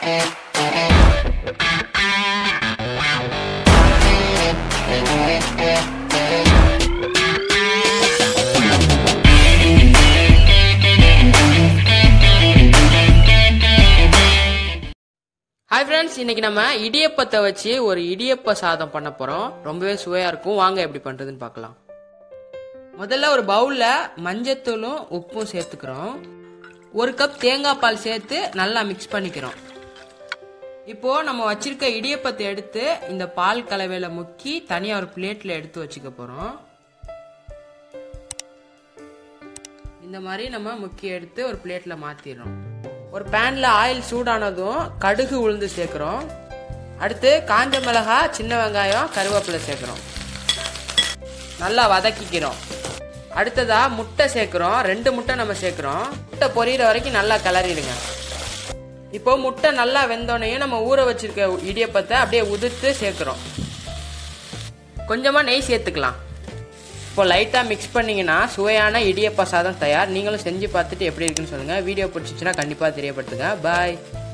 hi friends இன்னைக்கு நம்ம இடியப்பத்தை வச்சு ஒரு இடியப்ப சாதம் பண்ண போறோம் ரொம்பவே சுவையா இருக்கும் வாங்க எப்படி பண்றதுன்னு பார்க்கலாம் முதல்ல ஒரு பவுல்ல மஞ்சத்தூளும் உப்பும் சேர்த்துக்கிறோம் ஒரு கப் தேங்காய் பால் சேர்த்து நல்லா மிக்ஸ் பண்ணிக்கிறோம் இப்போ நம்ம வச்சிருக்க இடியப்பத்தை எடுத்து இந்த பால் கலவையில முக்கி தனியா ஒரு பிளேட்ல எடுத்து வச்சுக்க போறோம் இந்த மாதிரி நம்ம முக்கி எடுத்து ஒரு பிளேட்ல மாத்திடுறோம் ஒரு பேன்ல ஆயில் சூடானதும் கடுகு உளுந்து சேர்க்குறோம் அடுத்து காஞ்ச மிளகாய் சின்ன வெங்காயம் கருவேப்பிலை சேர்க்குறோம் நல்லா வதக்கிக்கிறோம் அடுத்ததா முட்டை சேர்க்குறோம் ரெண்டு முட்டை நம்ம சேர்க்குறோம் முட்டை பொரியிற வரைக்கும் நல்லா கிளறிடுங்க இப்போ முட்டை நல்லா வெந்தோடனையும் நம்ம ஊற வச்சிருக்க இடியப்பத்தை அப்படியே உதிர்த்து சேர்க்குறோம் கொஞ்சமாக நெய் சேர்த்துக்கலாம் இப்போ லைட்டாக மிக்ஸ் பண்ணிங்கன்னா சுவையான இடியப்ப சாதம் தயார் நீங்களும் செஞ்சு பார்த்துட்டு எப்படி இருக்குன்னு சொல்லுங்கள் வீடியோ பிடிச்சிச்சுன்னா கண்டிப்பாக தெரியப்படுத்துங்க பாய்